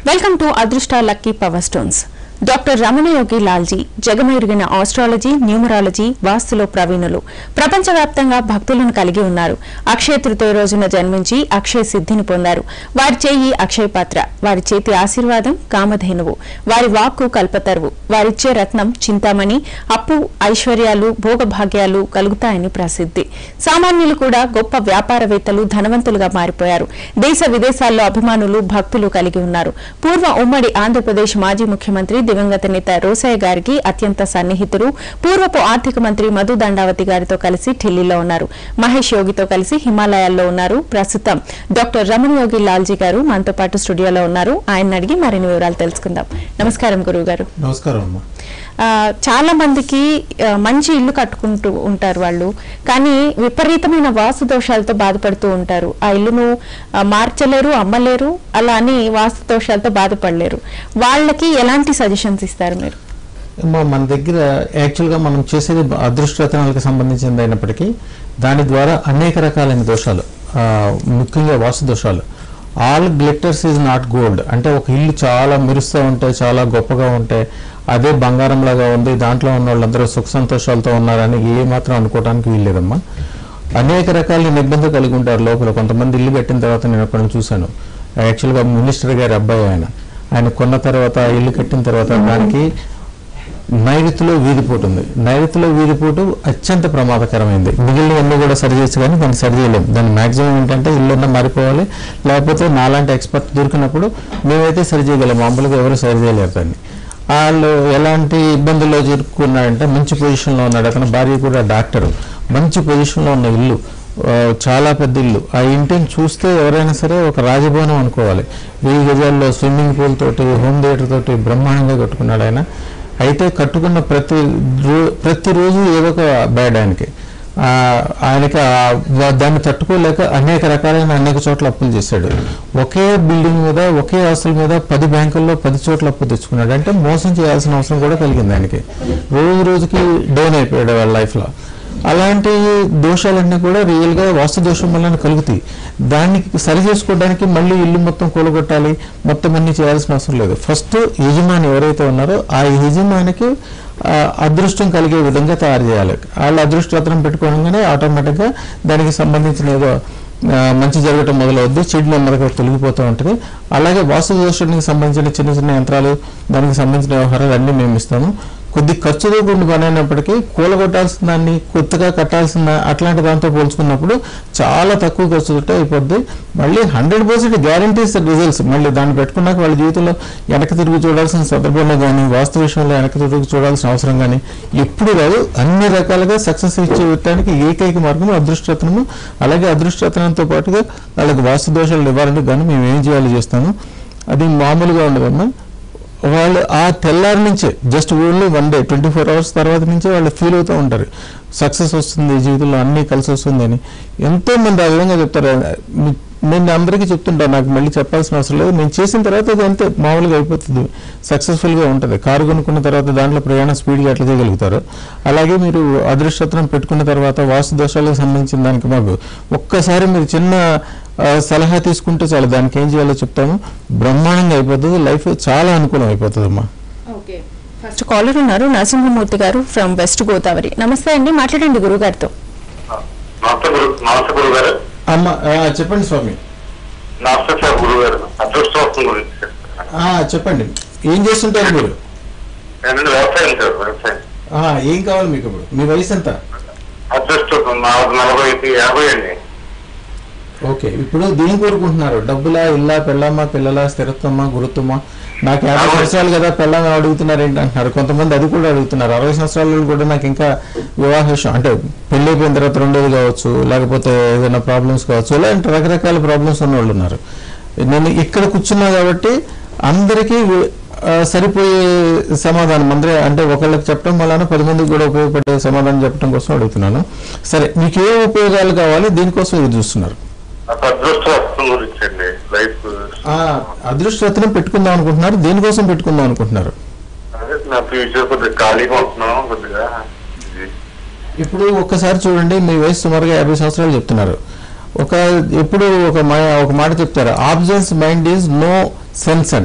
Welcome to అదృష్ట lucky power stones doctor Ramanayogi Lalji జగమెరిగిన astrology numerology వాస్తులో ప్రవీణులు ప్రపంచవ్యాప్తంగా భక్తులను కలిగి ఉన్నారు అక్షయ తృతీయ రోజున జన్మించి అక్షయ సిద్ధిని పొందారు వారి చేయి అక్షయ పాత్ర వారి చేతి ఆశీర్వాదం కామధేనువు వారి వాక్కు కల్పతరువు వారిచ్చే రత్నం చింతామణి అప్పు ఐశ్వర్యాలు భోగభాగ్యాలు కలుగుతాయని ప్రసిద్ధి సామాన్యులు కూడా గొప్ప వ్యాపారవేత్తలు ధనవంతులుగా మారిపోయారు దేశ విదేశాల్లో అభిమానులు భక్తులు కలిగి ఉన్నారు పూర్వ ఉమ్మడి ఆంధ్రప్రదేశ్ మాజీ ముఖ్యమంత్రి దివంగత నేత రోసయ్య గారికి అత్యంత సన్నిహితులు పూర్వపు ఆర్థిక మంత్రి మధు దండావతి గారితో కలిసి ఢిల్లీలో ఉన్నారు మహేష్ యోగితో కలిసి హిమాలయాల్లో ఉన్నారు ప్రస్తుతం డాక్టర్ రమణ యోగి లాల్జీ గారు మనతో పాటు స్టూడియోలో ఉన్నారు ఆయన అడిగి మరిన్ని వివరాలు తెలుసుకుందాం నమస్కారం గురువు గారు నమస్కారం అమ్మా ఆ, చాలా మందికి ఆ, మంచి ఇల్లు కట్టుకుంటూ ఉంటారు వాళ్ళు కానీ విపరీతమైన వాస్తు దోషాలతో బాధపడుతూ ఉంటారు ఆ ఇల్లును ఆ, మార్చలేరు అమ్మలేరు అలా అని వాస్తు దోషాలతో బాధపడలేరు వాళ్ళకి ఎలాంటి సజెషన్స్ ఇస్తారు మీరు అమ్మా మన దగ్గర యాక్చువల్గా మనం చేసేది అదృష్టరత్నాలకు సంబంధించింది అయినప్పటికీ దాని ద్వారా అనేక రకాలైన దోషాలు ఆ, ముఖ్యంగా వాస్తు దోషాలు all glitters is not gold అంటే ఒక ఇల్లు చాలా మెరుస్తూ ఉంటే చాలా గొప్పగా ఉంటే అదే బంగారంలాగా ఉంది దాంట్లో ఉన్న వాళ్ళందరూ సుఖ సంతోషాలతో ఉన్నారని ఏ మాత్రం అనుకోవడానికి వీల్లేదమ్మా అనేక రకాల నిబంధనలు కలిగి ఉంటారు లోపల కొంతమంది ఇల్లు కట్టిన తర్వాత నేను ఒకరిని చూశాను యాక్చువల్గా మినిస్టర్ గారి అబ్బాయి ఆయన ఆయన కొన్న తర్వాత ఇల్లు కట్టిన తర్వాత దానికి నైరుతిలో వీధిపోటు ఉంది నైరుతిలో వీధిపోటు అత్యంత ప్రమాదకరమైంది మిగిలినవన్నీ కూడా సరి చేయొచ్చు కానీ దాన్ని సరి చేయలేం దాని మాక్సిమం ఏంటంటే ఇల్లున్న మారిపోవాలి లేకపోతే నాలాంటి ఎక్స్పర్ట్ దొరికినప్పుడు మేమైతే సరి చేయగలం మామూలుగా ఎవరు సరి చేయలేరు దాన్ని వాళ్ళు ఎలాంటి ఇబ్బందుల్లో చిరుక్కున్నాడంటే మంచి పొజిషన్లో ఉన్నాడు అతని భార్య కూడా డాక్టరు మంచి పొజిషన్లో ఉన్న ఇల్లు ఆ, చాలా పెద్ద ఇల్లు ఆ ఇంటిని చూస్తే ఎవరైనా సరే ఒక రాజభవనం అనుకోవాలి వెయ్యి గజాల్లో స్విమ్మింగ్ పూల్ తోటి హోమ్ థియేటర్ తోటి బ్రహ్మాండంగా కట్టుకున్నాడు ఆయన అయితే కట్టుకున్న ప్రతి రో- ప్రతిరోజు ఏదో ఒక బ్యాడ్ ఆయనకి ఆ, ఆయనకి ఆ వ- దాన్ని తట్టుకోలేక అనేక రకాలైన అనేక చోట్ల అప్పులు చేశాడు ఒకే బిల్డింగ్ మీద ఒకే ఆస్తుల మీద పది బ్యాంకుల్లో పది చోట్ల అప్పు తెచ్చుకున్నాడు అంటే మోసం చేయాల్సిన అవసరం కూడా కలిగింది ఆయనకి రోజు రోజుకి డౌన్ అయిపోయాడు వాళ్ళ లైఫ్లో అలాంటి దోషాలన్నీ కూడా రియల్గా వాస్తు దోషం వలన కలుగుతాయి దాన్ని సరి చేసుకోవడానికి మళ్ళీ ఇల్లు మొత్తం కూలగొట్టాలి మొత్తం అన్ని చేయాల్సిన అవసరం లేదు ఫస్ట్ యజమాని ఎవరైతే ఉన్నారో ఆ యజమానికి ఆ, అదృష్టం కలిగే విధంగా తయారు చేయాలి వాళ్ళు అదృష్టరత్నం పెట్టుకోగానే ఆటోమేటిక్గా దానికి సంబంధించిన ఏదో ఆ, మంచి జరగటం మొదలవుద్ది చెడు నెమ్మదిగా తొలగిపోతూ ఉంటుంది అలాగే వాస్తు దోషానికి సంబంధించిన చిన్న చిన్న యంత్రాలు దానికి సంబంధించిన వ్యవహారాలు అన్నీ మేము ఇస్తాము కొద్ది ఖర్చుతో కూడిన పని అయినప్పటికీ కూలగొట్టాల్సిన దాన్ని కొత్తగా కట్టాల్సిన అట్లాంటి దాంతో పోల్చుకున్నప్పుడు చాలా తక్కువ ఖర్చుతో అయిపోద్ది మళ్ళీ హండ్రెడ్ పర్సెంట్ గ్యారంటీస్ రిజల్ట్స్ మళ్ళీ దాన్ని పెట్టుకున్నాక వాళ్ళ జీవితంలో వెనక్కి తిరిగి చూడాల్సిన సందర్భంలో కానీ వాస్తు విషయంలో వెనక్కి తిరిగి చూడాల్సిన అవసరం కానీ ఎప్పుడు కాదు అన్ని రకాలుగా సక్సెస్ ఇచ్చే విత్తడానికి ఏకైక మార్గం అదృష్టరత్నము అలాగే అదృష్టరత్నంతో పాటుగా వాళ్ళకి వాస్తు దోషాలు నివారణకు కానీ మేము ఏం చేయాలి చేస్తాము అది మామూలుగా ఉండదమ్మా వాళ్ళు ఆ తెల్లారి నుంచే just only one day twenty four hours తర్వాత నుంచే వాళ్ళు ఫీల్ అవుతూ ఉంటారు సక్సెస్ వస్తుంది జీవితంలో అన్నీ కలిసి వస్తుంది అని ఎంతో మంది ఆ విధంగా చెప్తారు మీ- నేను అందరికీ చెప్తుంటాను నాకు మళ్ళీ చెప్పాల్సిన అవసరం లేదు నేను చేసిన తర్వాత అది అంతే మామూలుగా అయిపోతుంది సక్సెస్ఫుల్గా ఉంటుంది కారు కొనుక్కున్న తర్వాత దాంట్లో ప్రయాణం స్పీడ్గా ఎట్లా చేయగలుగుతారు అలాగే మీరు అదృష్టత్రం పెట్టుకున్న తర్వాత వాస్తు దోషాలకు సంబంధించిన దానికి మాకు ఒక్కసారి మీరు చిన్న ఆ, సలహా తీసుకుంటే చాలు దానికి ఏం చేయాలో చెప్తాము బ్రహ్మాండంగా అయిపోతుంది లైఫ్ చాలా అనుకూలం అయిపోతుంది అమ్మా ఫస్ట్ కాలర్ ఉన్నారు నరసింహమూర్తి గారు ఫ్రమ్ వెస్ట్ గోదావరి నమస్తే అండి మాట్లాడండి గురువు గారితో నమస్తే గురు నమస్తే గురువు గారు అమ్మ ఆ, చెప్పండి స్వామి నమస్తే సార్ గురువు గారు అదృష్టవసం గురించి ఆ, చెప్పండి ఏం చేస్తుంటారు మీరు ఏంటంటే వ్యవసాయం సార్ వ్యవసాయం ఆ, ఏం కావాలి మీకు ఇప్పుడు మీ వయసు ఎంత అదృష్టం నాలుగు నలభై యాభై అండి ఓకే ఇప్పుడు దేని కోరుకుంటున్నారు డబ్బులా ఇల్లా పెళ్ళమ్మా పిల్లలా స్థిరత్వమా గురుత్వమా నాకు యాభై సంవత్సరాలు కదా పెళ్ళం అడుగుతున్నారు ఏంటి అంటున్నారు కొంతమంది అది కూడా అడుగుతున్నారు అరవై సంవత్సరాలు కూడా నాకు ఇంకా వివాహ విషయం అంటే పెళ్లి అయిపోయిన తర్వాత రెండోది కావచ్చు లేకపోతే ఏదైనా ప్రాబ్లమ్స్ కావచ్చు ఇలాంటి రకరకాల ప్రాబ్లమ్స్ ఉన్న వాళ్ళు ఉన్నారు నేను ఇక్కడ కూర్చున్నా కాబట్టి అందరికీ వి- ఆ, సరిపోయే సమాధానం అందరూ అంటే ఒకళ్ళకి చెప్పడం వలన పది మందికి కూడా ఉపయోగపడే సమాధానం చెప్పడం కోసం అడుగుతున్నాను సరే మీకు ఏ ఉపయోగాలు కావాలి దీనికోసం ఇది చూస్తున్నారు నాకు అదృష్టవసం గురించి అండి లైఫ్ ఆ, అదృష్టరత్నం పెట్టుకుందాం అనుకుంటున్నారు దేనికోసం పెట్టుకుందాం అనుకుంటున్నారు అదే నా ఫ్యూచర్ కొద్దిగా ఖాళీగా ఉంటున్నాం కొద్దిగా ఇది. ఇప్పుడు ఒక్కసారి చూడండి మీ వయసు సుమారుగా యాభై సంవత్సరాలు చెప్తున్నారు ఒక ఎప్పుడు ఒక మా- ఒక మాట చెప్తారు absence mind is no sense అంట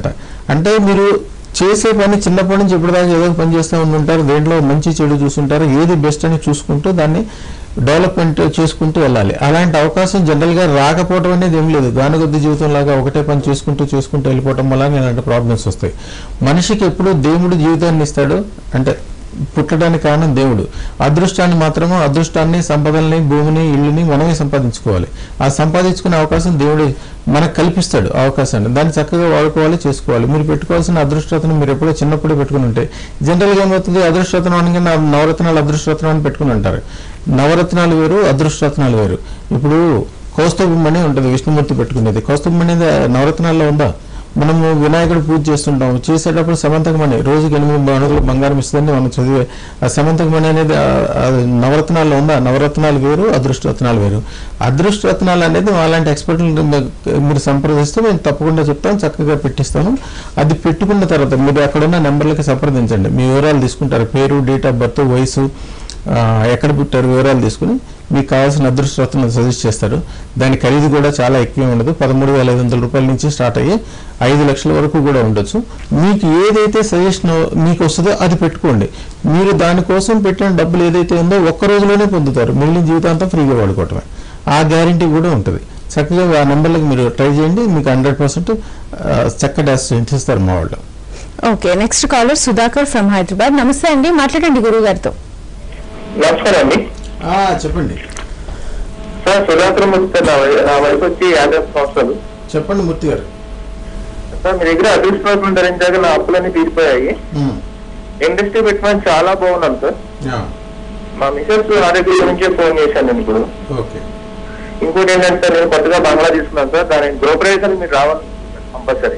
అంటే మీరు చేసే పని చిన్నప్పటి నుంచి ఇప్పటిదాకా ఏదో ఒక పని చేస్తూ ఉంటుంటారు దేంట్లో మంచి చెడు చూస్తుంటారు ఏది బెస్ట్ అని చూసుకుంటూ దాన్ని డెవలప్మెంట్ చేసుకుంటూ వెళ్ళాలి అలాంటి అవకాశం జనరల్గా రాకపోవడం అనేది ఏం లేదు గానగొద్ది జీవితం లాగా ఒకటే పని చేసుకుంటూ చేసుకుంటూ వెళ్ళిపోవడం వల్ల ఇలాంటి ప్రాబ్లమ్స్ వస్తాయి మనిషికి ఎప్పుడు దేవుడు జీవితాన్ని ఇస్తాడు అంటే పుట్టడానికి కారణం దేవుడు అదృష్టాన్ని మాత్రము అదృష్టాన్ని సంపదల్ని భూమిని ఇల్లుని మనమే సంపాదించుకోవాలి ఆ సంపాదించుకునే అవకాశం దేవుడు మనకు కల్పిస్తాడు ఆ అవకాశాన్ని దాన్ని చక్కగా వాడుకోవాలి చేసుకోవాలి మీరు పెట్టుకోవాల్సిన అదృష్టతను మీరు ఎప్పుడో చిన్నప్పుడే పెట్టుకుని ఉంటే జనరల్గా ఏమవుతుంది అదృష్టరత్నం అనగా నా నవరత్నాలు అదృష్టరత్నం అని పెట్టుకుని ఉంటారు నవరత్నాలు వేరు అదృష్టరత్నాలు వేరు ఇప్పుడు కౌస్తుభమణి ఉంటుంది విష్ణుమూర్తి పెట్టుకునేది కౌస్తుభమణి అనేది నవరత్నాల్లో ఉందా మనము వినాయకుడు పూజ చేస్తుంటాం చేసేటప్పుడు సమంతకమణి రోజుకి ఎనిమిది అణుగులు బంగారం ఇస్తుందని మనం చదివే ఆ సమంతకమణి అనేది ఆ- ఆ నవరత్నాల్లో ఉందా నవరత్నాలు వేరు అదృష్టరత్నాలు వేరు అదృష్టరత్నాలు అనేది అలాంటి ఎక్స్పర్ట్లు మీరు సంప్రదిస్తే మేము తప్పకుండా చెప్తాం చక్కగా పెట్టిస్తాను అది పెట్టుకున్న తర్వాత మీరు అక్కడున్న నెంబర్లకి సంప్రదించండి మీ వివరాలు తీసుకుంటారు పేరు డేట్ ఆఫ్ బర్త్ వయసు ఆ, ఎక్కడ పుట్టారు వివరాలు తీసుకుని మీకు కావాల్సిన అదృష్టరత్నాలు సజెస్ట్ చేస్తారు దాని ఖరీదు కూడా చాలా ఎక్కువ ఉండదు పదమూడు వేల ఐదు వందల రూపాయల నుంచి స్టార్ట్ అయ్యి ఐదు లక్షల వరకు కూడా ఉండొచ్చు మీకు ఏదైతే సజెషన్ మీకు వస్తుందో అది పెట్టుకోండి మీరు దానికోసం పెట్టిన డబ్బులు ఏదైతే ఉందో ఒక్క రోజులోనే పొందుతారు మిగిలిన జీవితాంతం ఫ్రీగా వాడుకోవటమే ఆ గ్యారంటీ కూడా ఉంటుంది చక్కగా ఆ నెంబర్లకు మీరు ట్రై చేయండి మీకు హండ్రెడ్ పర్సెంట్ చక్కటి అసిస్టెంట్ ఇస్తారు మా వాళ్ళు okay next caller Sudhakar from Hyderabad నమస్తే అండి మాట్లాడండి గురువు గారితో నమస్కారం అండి చెప్పండి సార్ సుధాకర్ ముస్తే నా వయ- నా వయసు వచ్చి యాభై సంవత్సరాలు చెప్పండి మూర్తి గారు సార్ మీ దగ్గర అదృష్టం ధరించాక నా అప్పులన్నీ తీరిపోయాయి ఇండస్ట్రీ పెట్టుకొని చాలా బాగున్నాను సార్ మా మిసెస్ ఆరోగ్య గురించే ఫోన్ చేశాను నేను ఇప్పుడు ఓకే ఇంకోటి ఏంటంటే నేను కొత్తగా బంగ్లా తీసుకున్నాను సార్ దాని బ్రోకరేజ్ అని మీరు రావాలి కంపల్సరీ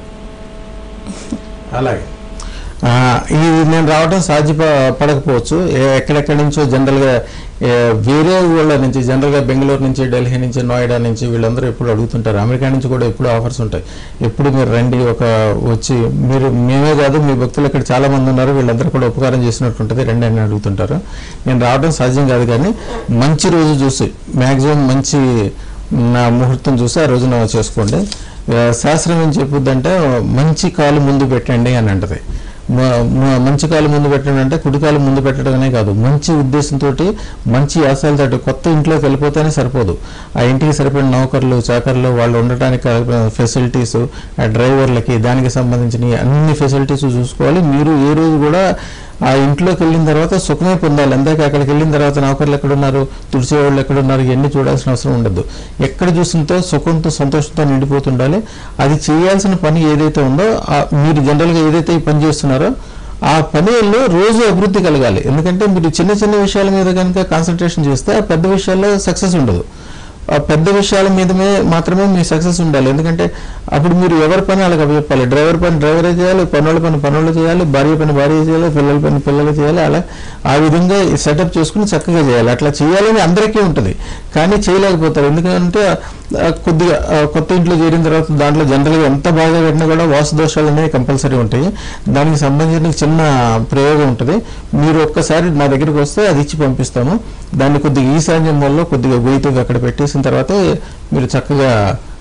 అలాగే ఆ, ఇది నేను రావడం సాధ్యపడకపోవచ్చు ఏ- ఎక్కడెక్కడి నుంచో జనరల్గా ఏ, వేరే ఊళ్ళ నుంచి జనరల్గా బెంగళూరు నుంచి ఢిల్లీ నుంచి నోయిడా నుంచి వీళ్ళందరూ ఎప్పుడు అడుగుతుంటారు అమెరికా నుంచి కూడా ఎప్పుడు ఆఫర్స్ ఉంటాయి ఎప్పుడు మీరు రండి ఒక వచ్చి మీరు మేమే కాదు మీ భక్తులు ఇక్కడ చాలా మంది ఉన్నారు వీళ్ళందరూ కూడా ఉపకారం చేసినట్టు ఉంటుంది రండి అని అడుగుతుంటారు నేను రావడం సాధ్యం కాదు కానీ మంచి రోజు చూసి మ్యాక్సిమం మంచి నా ముహూర్తం చూసి ఆ రోజున చేసుకోండి ఆ, శాస్త్రం ఏం చెప్పుద్దంటే మంచి కాలు ముందు పెట్టండి అని అంటది మ- మ- మంచి కాలు ముందు పెట్టడం అంటే కుడి కాలు ముందు పెట్టడమే కాదు మంచి ఉద్దేశంతో మంచి ఆశయాలతో కొత్త ఇంట్లోకి వెళ్ళిపోతేనే సరిపోదు ఆ ఇంటికి సరిపడిన నౌకర్లు చాకర్లు వాళ్ళు ఉండటానికి ఫెసిలిటీస్ ఆ డ్రైవర్లకి దానికి సంబంధించిన అన్ని ఫెసిలిటీస్ చూసుకోవాలి మీరు ఏ రోజు కూడా ఆ ఇంట్లోకి వెళ్ళిన తర్వాత సుఖమే పొందాలి అందాక అక్కడికి వెళ్ళిన తర్వాత నౌకర్లు ఎక్కడున్నారు తుడిసే వాళ్ళు ఎక్కడున్నారు ఇవన్నీ చూడాల్సిన అవసరం ఉండదు ఎక్కడ చూసినతో సుఖంతో సంతోషంతో నిండిపోతుండాలి అది చేయాల్సిన పని ఏదైతే ఉందో ఆ మీరు జనరల్గా ఏదైతే ఈ పని చేస్తున్నారో ఆ పనిలో రోజు అభివృద్ధి కలగాలి ఎందుకంటే మీరు చిన్న చిన్న విషయాల మీద కనుక కాన్సన్ట్రేషన్ చేస్తే ఆ పెద్ద విషయాల్లో సక్సెస్ ఉండదు ఆ పెద్ద విషయాల మీదమే మాత్రమే మీ సక్సెస్ ఉండాలి ఎందుకంటే అప్పుడు మీరు ఎవరి పని వాళ్ళకి చెప్పాలి డ్రైవర్ పని డ్రైవరే చేయాలి పనుల పని పనులు చేయాలి భార్య పని భార్య చేయాలి పిల్లల పని పిల్లలు చేయాలి అలా ఆ విధంగా సెటప్ చేసుకుని చక్కగా చేయాలి అట్లా చేయాలని అందరికీ ఉంటుంది కానీ చేయలేకపోతారు ఎందుకంటే ఆ, కొద్దిగా ఆ, కొత్త ఇంట్లో చేరిన తర్వాత దాంట్లో జనరల్గా ఎంత బాగా పెట్టినా కూడా వాస్తు దోషాలు అనేవి కంపల్సరీ ఉంటాయి దానికి సంబంధించిన చిన్న ప్రయోగం ఉంటుంది మీరు ఒక్కసారి మా దగ్గరికి వస్తే అది ఇచ్చి పంపిస్తాము దాన్ని కొద్దిగా ఈశాన్యం వల్ల కొద్దిగా గొయ్యితో అక్కడ పెట్టేసిన తర్వాత మీరు చక్కగా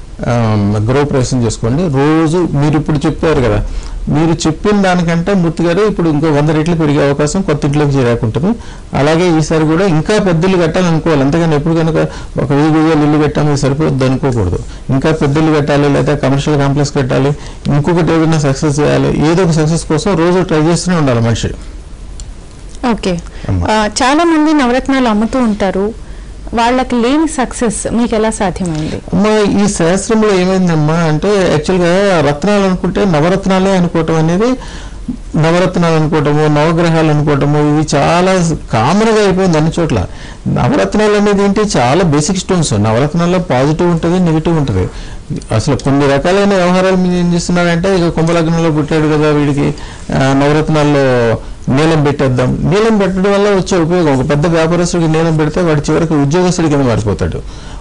గృహప్రవేశం చేసుకోండి రోజు మీరు ఇప్పుడు చెప్పారు కదా మీరు చెప్పిన దానికంటే మూర్తి గారు ఇప్పుడు ఇంకో వంద రెట్లు పెరిగే అవకాశం కొత్త ఇంట్లోకి చేరాకుంటుంది అలాగే ఈసారి కూడా ఇంకా పెద్ద ఇల్లు కట్టాలనుకోవాలి అంతేగాని ఎప్పుడు కనుక ఒక వెయ్యి వేలు ఇల్లు కట్టాము సరిపోద్ది అనుకోకూడదు ఇంకా పెద్ద ఇల్లు కట్టాలి లేదా కమర్షియల్ కాంప్లెక్స్ కట్టాలి ఇంకొకటి ఏదైనా సక్సెస్ చేయాలి ఏదో ఒక సక్సెస్ కోసం రోజు ట్రై చేస్తూనే ఉండాలి మనిషి ఓకే అమ్మా. ఆ, చాలా మంది నవరత్నాలు అమ్ముతూ ఉంటారు వాళ్ళకి లేని సక్సెస్ మీకు ఎలా సాధ్యమైంది అమ్మా ఈ శాస్త్రంలో ఏమైందమ్మా అంటే యాక్చువల్గా రత్నాలు అనుకుంటే నవరత్నాలే అనుకోవటం అనేది నవరత్నాలు అనుకోవటము నవగ్రహాలు అనుకోవటము ఇవి చాలా కామన్గా అయిపోయింది అన్ని చోట్ల నవరత్నాలు అనేది ఏంటి చాలా బేసిక్ స్టోన్స్ నవరత్నాల్లో పాజిటివ్ ఉంటుంది నెగిటివ్ ఉంటుంది అసలు కొన్ని రకాలైన వ్యవహారాలు మీరు ఏం చేస్తున్నారంటే ఇక కుంభలగ్నంలో పుట్టాడు కదా వీడికి ఆ, నవరత్నాల్లో నీలం పెట్టేద్దాం నీలం పెట్టడం వల్ల వచ్చే ఉపయోగం ఒక పెద్ద వ్యాపారస్తుడికి నీలం పెడితే వాడి చివరికి ఉద్యోగస్తుడి కింద మారిపోతాడు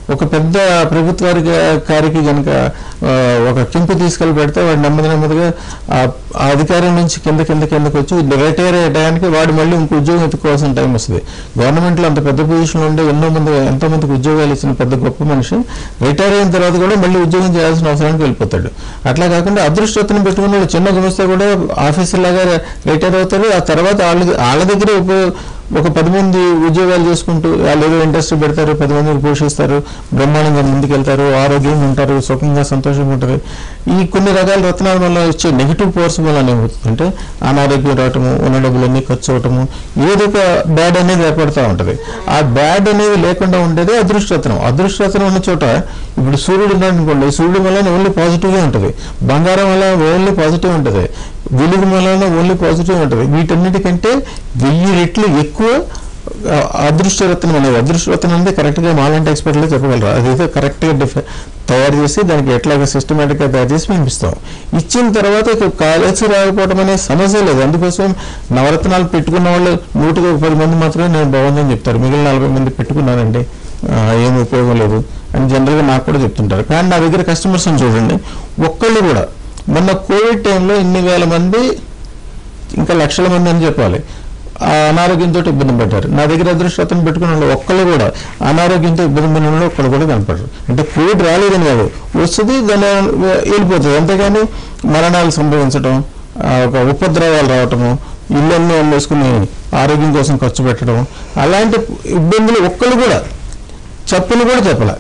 ఒక పెద్ద ప్రభుత్వాధికారికి కనుక ఆ, ఒక కెంపు తీసుకెళ్ళి పెడితే వాడు నెమ్మది నెమ్మదిగా ఆ ఆ అధికారం నుంచి కింద కింద కిందకి వచ్చి రిటైర్ అయ్యే టయానికి వాడు మళ్ళీ ఇంకో ఉద్యోగం ఎత్తుకోవాల్సిన టైం వస్తుంది గవర్నమెంట్లో అంత పెద్ద పొజిషన్లో ఉండే ఎన్నో మంది ఎంతో మందికి ఉద్యోగాలు ఇచ్చిన పెద్ద గొప్ప మనిషి రిటైర్ అయిన తర్వాత కూడా మళ్ళీ ఉద్యోగం చేయాల్సిన అవసరానికి వెళ్ళిపోతాడు అట్లా కాకుండా అదృష్టతను పెట్టుకున్న వాళ్ళు చిన్న గుమస్తే కూడా ఆఫీసర్ లాగా రిటైర్ అవుతారు ఆ తర్వాత వాళ్ళ వాళ్ళ దగ్గరే ఉపయోగ ఒక పది మంది ఉద్యోగాలు చేసుకుంటూ వాళ్ళు ఏదో ఇండస్ట్రీ పెడతారు పది మందిని పోషిస్తారు బ్రహ్మాండంగా ముందుకెళ్తారు ఆరోగ్యంగా ఉంటారు సుఖంగా సంతోషంగా ఉంటారు ఈ కొన్ని రకాల రత్నాల వల్ల వచ్చే నెగిటివ్ ఫోర్స్ వల్ల ఏమవుతుందంటే అనారోగ్యం రావటము ఉన్న డబ్బులన్నీ ఖర్చు అవటము ఏదో ఒక బ్యాడ్ అనేది ఏర్పడుతూ ఉంటుంది ఆ బ్యాడ్ అనేది లేకుండా ఉండేది అదృష్టరత్నం అదృష్టరత్నం ఉన్న చోట ఇప్పుడు సూర్యుడు ఉన్నాడు అనుకోండి సూర్యుడు వల్ల ఓన్లీ పాజిటివ్గా ఉంటుంది బంగారం వల్ల ఓన్లీ పాజిటివ్ ఉంటుంది వెలుగు వలన ఓన్లీ పాజిటివ్ ఉంటుంది వీటన్నిటికంటే వెయ్యి రెట్లు ఎక్కువ ఆ, అదృష్టరత్నం అనేది అదృష్టరత్నం అనేది కరెక్ట్గా మాలాంటి ఎక్స్పర్ట్లే చెప్పగలరు అదైతే కరెక్ట్గా డిఫ తయారు చేసి దానికి ఎట్లాగ సిస్టమేటిక్గా తయారు చేసి మేము ఇస్తాం ఇచ్చిన తర్వాత ఇక కాలేజీ రాకపోవడం అనే సమస్య లేదు అందుకోసం నవరత్నాలు పెట్టుకున్న వాళ్ళు నూటికి ఒక పది మంది మాత్రమే నేను బాగుందని చెప్తారు మిగిలిన నలభై మంది పెట్టుకున్నానండి ఆ, ఏం ఉపయోగం లేదు అని జనరల్గా నాకు కూడా చెప్తుంటారు కానీ నా దగ్గర కస్టమర్స్ చూడండి ఒక్కళ్ళు కూడా మొన్న కోవిడ్ టైంలో ఇన్ని వేల మంది ఇంకా లక్షల మంది అని చెప్పాలి ఆ అనారోగ్యంతో ఇబ్బంది పడ్డారు నా దగ్గర అదృష్టం పెట్టుకున్న వాళ్ళు ఒక్కళ్ళు కూడా అనారోగ్యంతో ఇబ్బంది పడిన వాళ్ళు ఒక్కళ్ళు కూడా కనపడరు అంటే కోవిడ్ రాలేదని కాదు వస్తుంది దాని వెళ్ళిపోతుంది అంతేగాని మరణాలు సంభవించడం ఆ, ఒక ఉపద్రవాలు రావటము ఇళ్ళన్నీ అమ్మేసుకుని ఆరోగ్యం కోసం ఖర్చు పెట్టడం అలాంటి ఇబ్బందులు ఒక్కళ్ళు కూడా చెప్పులు కూడా చెప్పలే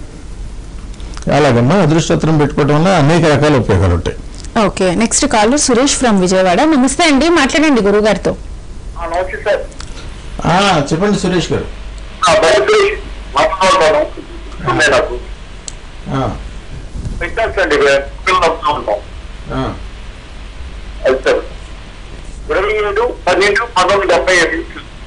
అలాగమ్మా అదృష్టత్రం పెట్టుకోవడం వల్ల అనేక రకాల ఉపయోగాలు ఉంటాయి okay next caller Suresh from Vijayawada నమస్తే అండి మాట్లాడండి గురువు గారితో నమస్తే సార్ ఆ, చెప్పండి సురేష్ గారు బయట మాట్లాడుతున్నాను ఉన్నాయి నాకు ఆ, ఫిట్నెస్ అండి పిల్లలు వస్తూ ఉంటాం ఆ, అది సార్ ఇరవై ఏడు పన్నెండు పంతొమ్మిది డెబ్బై ఐదు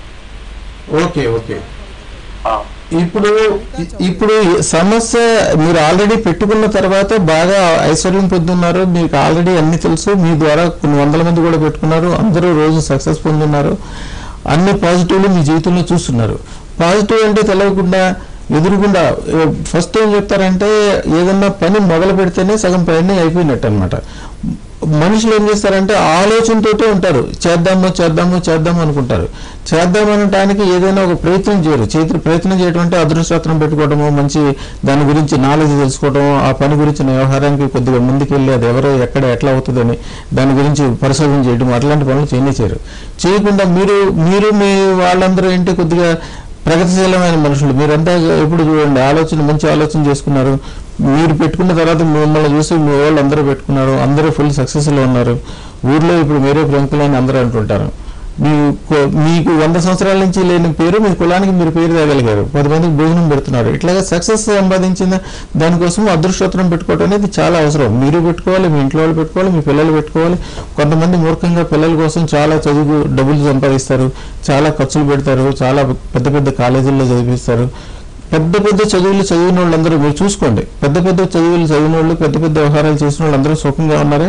ఓకే ఓకే ఆ. ఇప్పుడు ఇప్పుడు ఈ సమస్య మీరు ఆల్రెడీ పెట్టుకున్న తర్వాత బాగా ఐశ్వర్యం పొందున్నారు మీకు ఆల్రెడీ అన్ని తెలుసు మీ ద్వారా కొన్ని వందల మంది కూడా పెట్టుకున్నారు అందరూ రోజు సక్సెస్ పొందున్నారు అన్ని పాజిటివ్లు మీ జీవితంలో చూస్తున్నారు పాజిటివ్ అంటే తెలియకుండా ఎదురుకుండా ఫస్ట్ ఏం చెప్తారంటే ఏదన్నా పని మొదలు పెడితేనే సగం పని అయిపోయినట్టు అనమాట మనుషులు ఏం చేస్తారంటే ఆలోచనతోటే ఉంటారు చేద్దాము చేద్దాము చేద్దాము అనుకుంటారు చేద్దాం అనటానికి ఏదైనా ఒక ప్రయత్నం చేయరు చేతులు ప్రయత్నం చేయడం అంటే అదృష్టం పెట్టుకోవడము మంచి దాని గురించి నాలెడ్జ్ తెలుసుకోవడం ఆ పని గురించిన వ్యవహారానికి కొద్దిగా ముందుకెళ్ళి అది ఎవరో ఎక్కడ ఎట్లా అవుతుందని దాని గురించి పరిశోధన చేయడం అట్లాంటి పనులు చేయనే చేయరు చేయకుండా మీరు మీరు మీ వాళ్ళందరూ ఏంటి కొద్దిగా ప్రగతిశీలమైన మనుషులు మీరంతా ఎప్పుడు చూడండి ఆలోచన మంచి ఆలోచన చేసుకున్నారు మీరు పెట్టుకున్న తర్వాత మిమ్మల్ని చూసి మీ వాళ్ళు అందరూ పెట్టుకున్నారు అందరూ ఫుల్ సక్సెస్లో ఉన్నారు ఊర్లో ఇప్పుడు మీరే ప్రముఖులని అందరూ అంటుంటారు మీ కొ- మీకు వంద సంవత్సరాల నుంచి లేని పేరు మీ కులానికి మీరు పేరు తేగలిగారు పది మందికి భోజనం పెడుతున్నారు ఇట్లాగా సక్సెస్ సంపాదించిన దానికోసం అదృష్టోత్తరం పెట్టుకోవడం అనేది చాలా అవసరం మీరు పెట్టుకోవాలి మీ ఇంట్లో వాళ్ళు పెట్టుకోవాలి మీ పిల్లలు పెట్టుకోవాలి కొంతమంది మూర్ఖంగా పిల్లల కోసం చాలా చదువు డబ్బులు సంపాదిస్తారు చాలా ఖర్చులు పెడతారు చాలా పెద్ద పెద్ద కాలేజీల్లో చదివిస్తారు పెద్ద పెద్ద చదువులు చదివిన వాళ్ళందరూ మీరు చూసుకోండి పెద్ద పెద్ద చదువులు చదివిన వాళ్ళు పెద్ద పెద్ద వ్యవహారాలు చేసిన వాళ్ళు అందరూ సుఖంగా ఉన్నారా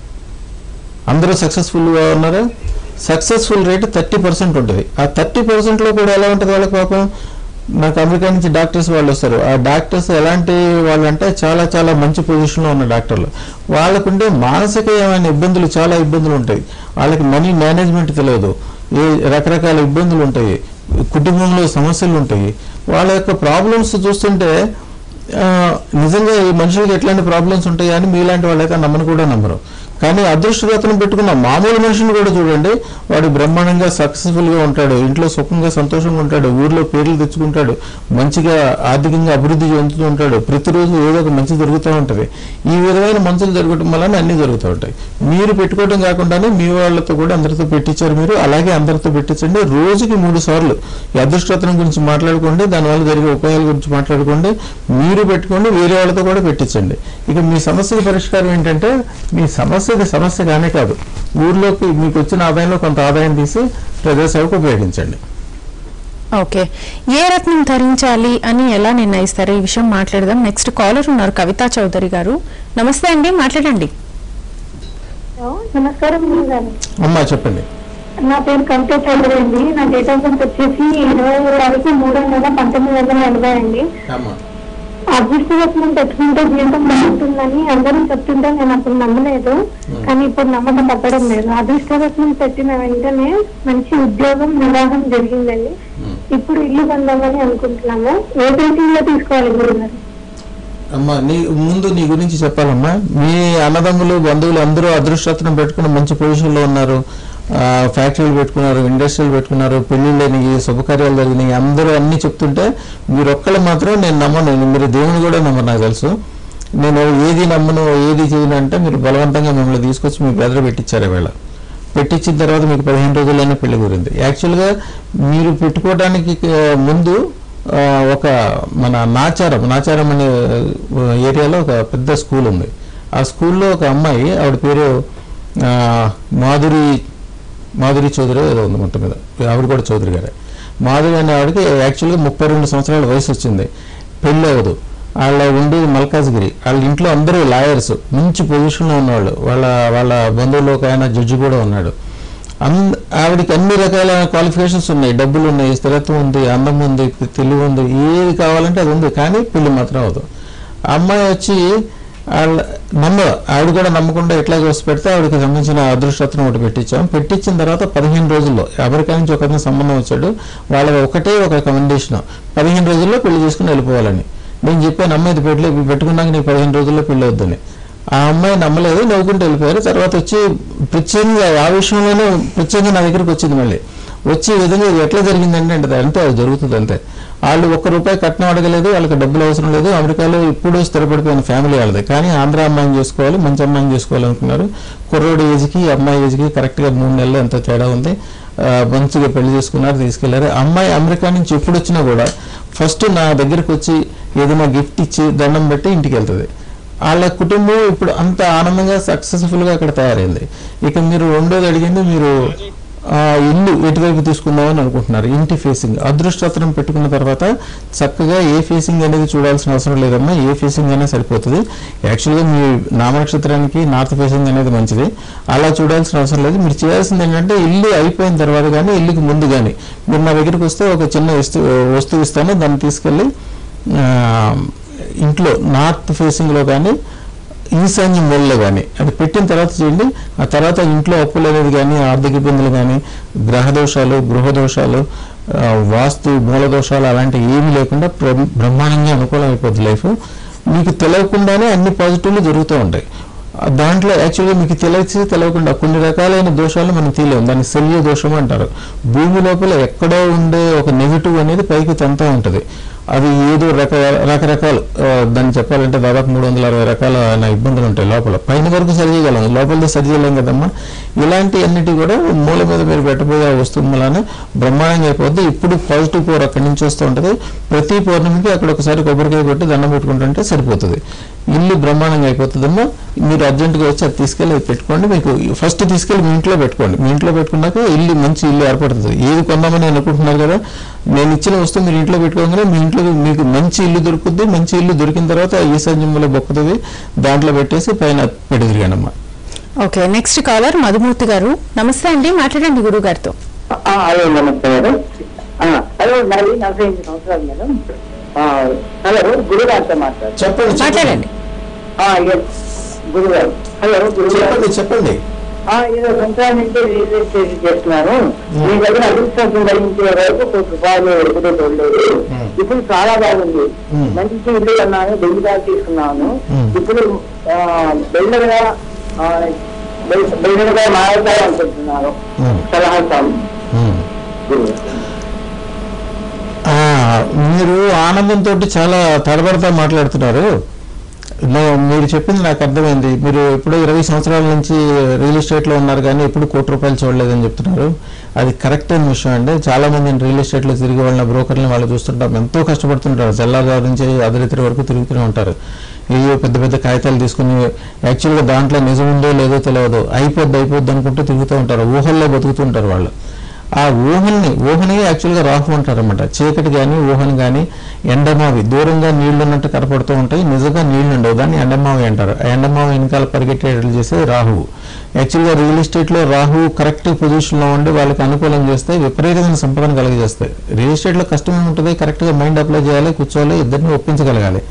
అందరూ సక్సెస్ఫుల్గా ఉన్నారా సక్సెస్ఫుల్ రేట్ థర్టీ పర్సెంట్ ఉంటుంది ఆ థర్టీ పర్సెంట్లో కూడా ఎలా ఉంటుంది వాళ్ళకి పాపం నాకు అమెరికా నుంచి డాక్టర్స్ వాళ్ళు వస్తారు ఆ డాక్టర్స్ ఎలాంటి వాళ్ళు అంటే చాలా చాలా మంచి పొజిషన్లో ఉన్న డాక్టర్లు వాళ్ళకుండే మానసిక ఏమైనా ఇబ్బందులు చాలా ఇబ్బందులు ఉంటాయి వాళ్ళకి మనీ మేనేజ్మెంట్ తెలియదు ఏ రకరకాల ఇబ్బందులు ఉంటాయి కుటుంబంలో సమస్యలు ఉంటాయి వాళ్ళ యొక్క ప్రాబ్లమ్స్ చూస్తుంటే ఆ, నిజంగా ఈ మనుషులకి ఎట్లాంటి ప్రాబ్లమ్స్ ఉంటాయా అని మీలాంటి వాళ్ళైతే నమ్మను కూడా నమ్మరు కానీ అదృష్టవేతనం పెట్టుకున్న మామూలు మనిషిని కూడా చూడండి వాడు బ్రహ్మాండంగా సక్సెస్ఫుల్ గా ఉంటాడు ఇంట్లో సుఖంగా సంతోషంగా ఉంటాడు ఊర్లో పేర్లు తెచ్చుకుంటాడు మంచిగా ఆర్థికంగా అభివృద్ధి చెందుతూ ఉంటాడు ప్రతిరోజు ఏదో ఒక మంచి జరుగుతూ ఉంటుంది ఈ విధమైన మంచులు జరగటం వలన అన్ని జరుగుతూ ఉంటాయి మీరు పెట్టుకోవడం కాకుండానే మీ వాళ్ళతో కూడా అందరితో పెట్టించారు మీరు అలాగే అందరితో పెట్టించండి రోజుకి మూడు సార్లు ఈ అదృష్టోత్తరం గురించి మాట్లాడుకోండి దానివల్ల జరిగే ఉపయోగాల గురించి మాట్లాడుకోండి మీరు పెట్టుకోండి వేరే వాళ్ళతో కూడా పెట్టించండి ఇక మీ సమస్యకి పరిష్కారం ఏంటంటే మీ సమస్యకి సమస్య కానే కాదు ఊర్లోకి మీకు వచ్చిన ఆదాయంలో కొంత ఆదాయం తీసి ప్రజాసేవకు ఉపయోగించండి ఓకే ఏ రత్నం ధరించాలి అని ఎలా నిర్ణయిస్తారు ఈ విషయం మాట్లాడదాం నెక్స్ట్ కాలర్ ఉన్నారు కవితా చౌదరి గారు నమస్తే అండి మాట్లాడండి హలో, నమస్కారం గురుగారు అమ్మా చెప్పండి నా పేరు కవిత చౌదరి అండి నా డేట్ ఆఫ్ బర్త్ వచ్చేసి ఇరవై తారీఖు మూడో నెల పంతొమ్మిది వందల ఎనభై అండి అమ్మా అదృష్టవత్నం పెట్టుకుంటే జీవితం బాగుంటుందని అందరూ చెప్తుంటే నేను అప్పుడు నమ్మలేదు కానీ ఇప్పుడు నమ్మకం తప్పడం లేదు అదృష్టవత్నం పెట్టిన వెంటనే మంచి ఉద్యోగం వివాహం జరిగిందండి ఇప్పుడు ఇల్లు పొందామని అనుకుంటున్నాము ఏ దేశంలో తీసుకోవాలి గురుగారు అమ్మా నీ ముందు నీ గురించి చెప్పాలమ్మా మీ అన్నదమ్ములు బంధువులు అందరూ అదృష్టత్వం పెట్టుకుని మంచి పొజిషన్లో ఉన్నారు ఆ, ఫ్యాక్టరీలు పెట్టుకున్నారు ఇండస్ట్రీలు పెట్టుకున్నారు పెళ్లిళ్ళు అయినాయి శుభకార్యాలు జరిగినాయి అందరూ అన్ని చెప్తుంటే మీరు ఒక్కళ్ళు మాత్రం నేను నమ్మను మీరు దేవుని కూడా నమ్మరు నాకు తెలుసు నేను ఏది నమ్మను ఏది చేయను అంటే మీరు బలవంతంగా మిమ్మల్ని తీసుకొచ్చి మీ బెదర పెట్టించారు వీళ్ళ పెట్టించిన తర్వాత మీకు పదిహేను రోజుల్లోనే పెళ్లి కుదిరింది యాక్చువల్గా మీరు పెట్టుకోవడానికి ఆ, ముందు ఆ, ఒక మన నాచారం నాచారం అనే ఆ, ఏరియాలో ఒక పెద్ద స్కూల్ ఉంది ఆ స్కూల్లో ఒక అమ్మాయి ఆవిడ పేరు ఆ, మాధురి మాధురి చౌదరి ఏదో ఉంది మొత్తం మీద ఆవిడ కూడా చౌదరి గారే మాధురి అనే ఆవిడకి యాక్చువల్గా ముప్పై రెండు సంవత్సరాల వయసు వచ్చింది పెళ్ళి అవ్వదు వాళ్ళ ఉండేది మల్కాజ్గిరి వాళ్ళ ఇంట్లో అందరూ లాయర్స్ మంచి పొజిషన్లో ఉన్నవాళ్ళు వాళ్ళ వాళ్ళ బంధువుల్లో ఒక ఆయన జడ్జి కూడా ఉన్నాడు అంద ఆవిడకి అన్ని రకాల క్వాలిఫికేషన్స్ ఉన్నాయి డబ్బులు ఉన్నాయి స్థిరత్వం ఉంది అందం ఉంది తెలివి ఉంది ఏది కావాలంటే అది ఉంది కానీ పెళ్లి మాత్రం అవదు ఆ అమ్మాయి వచ్చి వాళ్ళ నమ్మ ఆవిడ కూడా నమ్మకుండా ఎట్లాగే వస్తే పెడితే ఆవిడకి సంబంధించిన అదృష్టత్వం ఒకటి పెట్టించాం పెట్టించిన తర్వాత పదిహేను రోజుల్లో అమెరికా నుంచి ఒక అతను సంబంధం వచ్చాడు వాళ్ళ ఒకటే ఒక కమెండేషన్ పదిహేను రోజుల్లో పెళ్లి చేసుకుని వెళ్ళిపోవాలని నేను చెప్పాను అమ్మాయి ఇది పెళ్ళి పెట్టుకున్నాక నీకు పదిహేను రోజుల్లో పెళ్ళి వద్దని ఆ అమ్మాయి నమ్మలేదు నవ్వుకుంటూ వెళ్ళిపోయారు తర్వాత వచ్చి ప్రత్యేకంగా ఆ విషయంలోనే ప్రత్యేకంగా నా దగ్గరికి వచ్చింది మళ్ళీ వచ్చి ఈ విధంగా ఇది ఎట్లా జరిగిందంటే అంటే అంతే అది జరుగుతుంది అంతే వాళ్ళు ఒక్క రూపాయి కట్నం అడగలేదు వాళ్ళకి డబ్బులు అవసరం లేదు అమెరికాలో ఇప్పుడు స్థిరపడిపోయిన ఫ్యామిలీ వాళ్ళది కానీ ఆంధ్ర అమ్మాయిని చేసుకోవాలి మంచి అమ్మాయిని చేసుకోవాలనుకున్నారు కుర్రోడి ఏజ్కి అమ్మాయి ఏజ్కి కరెక్ట్గా మూడు నెలలు ఎంత తేడా ఉంది ఆ, మంచిగా పెళ్లి చేసుకున్నారు తీసుకెళ్లారు అమ్మాయి అమెరికా నుంచి ఎప్పుడు వచ్చినా కూడా ఫస్ట్ నా దగ్గరకు వచ్చి ఏదైనా గిఫ్ట్ ఇచ్చి దండం పెట్టి ఇంటికి వెళ్తుంది వాళ్ళ కుటుంబం ఇప్పుడు అంత ఆనందంగా సక్సెస్ఫుల్ గా అక్కడ తయారైంది ఇక మీరు రెండోది అడిగింది మీరు ఆ ఇల్లు ఎటువైపు తీసుకుందామని అనుకుంటున్నారు ఇంటి ఫేసింగ్ అదృష్టత్రం పెట్టుకున్న తర్వాత చక్కగా ఏ ఫేసింగ్ అనేది చూడాల్సిన అవసరం లేదమ్మా ఏ ఫేసింగ్ అయినా సరిపోతుంది యాక్చువల్గా మీ నామనక్షత్రానికి నార్త్ ఫేసింగ్ అనేది మంచిది అలా చూడాల్సిన అవసరం లేదు మీరు చేయాల్సింది ఏంటంటే ఇల్లు అయిపోయిన తర్వాత కానీ ఇల్లుకి ముందు కానీ మీరు నా దగ్గరికి వస్తే ఒక చిన్న వస్తువు వస్తువు ఇస్తాను దాన్ని తీసుకెళ్ళి ఆ, ఇంట్లో నార్త్ ఫేసింగ్లో కానీ ఈశాన్య మూలలో కానీ అది పెట్టిన తర్వాత చేయండి ఆ తర్వాత ఇంట్లో అప్పులు అనేది కానీ ఆర్థిక ఇబ్బందులు కానీ గ్రహ దోషాలు గృహ దోషాలు ఆ, వాస్తు మూల దోషాలు అలాంటివి ఏమీ లేకుండా బ్రహ్మ- బ్రహ్మాండంగా అనుకూలం అయిపోద్ది లైఫ్ మీకు తెలియకుండానే అన్ని పాజిటివ్లు జరుగుతూ ఉంటాయి ఆ దాంట్లో యాక్చువల్గా మీకు తెలిసి తెలియకుండా కొన్ని రకాలైన దోషాలు మనం తీయలేము దాన్ని శల్య దోషం అంటారు భూమి లోపల ఎక్కడో ఉండే ఒక నెగిటివ్ అనేది పైకి తంతా ఉంటుంది అది ఏదో రక రకరకాలు ఆ, దాన్ని చెప్పాలంటే దాదాపు మూడు వందల అరవై రకాల ఇబ్బందులు ఉంటాయి లోపల పైన వరకు సరి చేయగలం లోపలిది సరి చేయలేం కదమ్మా ఇలాంటి అన్నిటి కూడా మూల మీద మీరు పెట్టబోయే ఆ వస్తువు మూలాన బ్రహ్మాండంగా అయిపోద్ది ఇప్పుడు పాజిటివ్ పవర్ అక్కడి నుంచి వస్తూ ఉంటుంది ప్రతి పౌర్ణమికి అక్కడ ఒకసారి కొబ్బరికాయ కొట్టి దండం పెట్టుకుంటుంటే సరిపోతుంది ఇల్లు బ్రహ్మాండంగా అయిపోతుందమ్మా మీరు అర్జెంటుగా వచ్చి అది తీసుకెళ్ళి అది పెట్టుకోండి మీకు ఫస్ట్ తీసుకెళ్ళి మీ ఇంట్లో పెట్టుకోండి మీ ఇంట్లో పెట్టుకున్నాక ఇల్లు మంచి ఇల్లు ఏర్పడుతుంది ఏది కొందామని అనుకుంటున్నారు కదా నేను ఇచ్చిన వస్తువు మీరు ఇంట్లో పెట్టుకోగానే మీ ఇంట్లో మీకు మంచి ఇల్లు దొరుకుద్ది మంచి ఇల్లు దొరికిన తర్వాత ఈశాన్యంలో బొక్కుతుంది దాంట్లో పెట్టేసి పైన పెడుదిరిగానమ్మా ఓకే నెక్స్ట్ కాలర్ మధుమూర్తి గారు నమస్తే అండి మాట్లాడండి గురువు గారితో ఆ, హలో నమస్తే మేడం ఆ, హలో నాది నలభై ఎనిమిది సంవత్సరాలు మేడం ఆ, హలో గురుగారితో మాట్లాడు చెప్పండి మాట్లాడండి గురుగారు హలో గురుగారు చెప్పండి చెప్పండి ఆ, ఏదో సంవత్సరాల నుంచి రియల్ ఎస్టేట్ చేస్తున్నాను మీ దగ్గర అదృష్టం ధరించే వరకు కోటి రూపాయలు ఎదుగుదల లేదు ఇప్పుడు చాలా బాగుంది మ్మ్. మంచి ఇల్లు అన్నాను బెల్లి దాకా తీసుకున్నాను మ్మ్. ఇప్పుడు ఇప్పుడు బిల్డర్ గా బిల్డర్ గా మారుతాయి అనుకుంటున్నాను మ్మ్. సలహా ఇస్తాను ఉమ్. గురుగారు ఆ, మీరు ఆనందంతో చాలా తడబడతా మాట్లాడుతున్నారు నా- మీరు చెప్పింది నాకు అర్థమైంది మీరు ఎప్పుడో ఇరవై సంవత్సరాల నుంచి రియల్ ఎస్టేట్లో ఉన్నారు కానీ ఎప్పుడు కోటి రూపాయలు చూడలేదని చెప్తున్నారు అది కరెక్ట్ అయిన విషయం అండి చాలా మంది రియల్ ఎస్టేట్లో తిరిగి వాళ్ళ బ్రోకర్ని వాళ్ళు చూస్తుంటాం ఎంతో కష్టపడుతుంటారు తెల్లారుజాము నుంచి అర్ధరాత్రి వరకు తిరుగుతూనే ఉంటారు ఏవో పెద్ద పెద్ద కాగితాలు తీసుకుని యాక్చువల్గా దాంట్లో నిజం ఉందో లేదో తెలియదు అయిపోద్ది అయిపోద్ది అనుకుంటూ తిరుగుతూ ఉంటారు ఊహల్లో బతుకుతుంటారు వాళ్ళు ఆ ఊహల్ని ఊహని యాక్చువల్గా రాహు అంటారన్నమాట చీకటి కానీ ఊహని కానీ ఎండమావి దూరంగా నీళ్లు ఉన్నట్టు కనపడుతూ ఉంటాయి నిజంగా నీళ్లు ఉండవు దాన్ని ఎండమావి అంటారు ఆ ఎండమావి వెనకాల పరిగెట్టేటట్లు చేసే రాహువు యాక్చువల్గా రియల్ ఎస్టేట్లో రాహు కరెక్ట్ పొజిషన్లో ఉండి వాళ్ళకి అనుకూలం చేస్తే విపరీతమైన సంపదను కలుగజేస్తాయి రియల్ ఎస్టేట్లో కష్టం ఉంటుంది కరెక్ట్గా మైండ్ అప్లై చేయాలి కూర్చోవాలి ఇద్దరిని ఒప్పించగలగాలి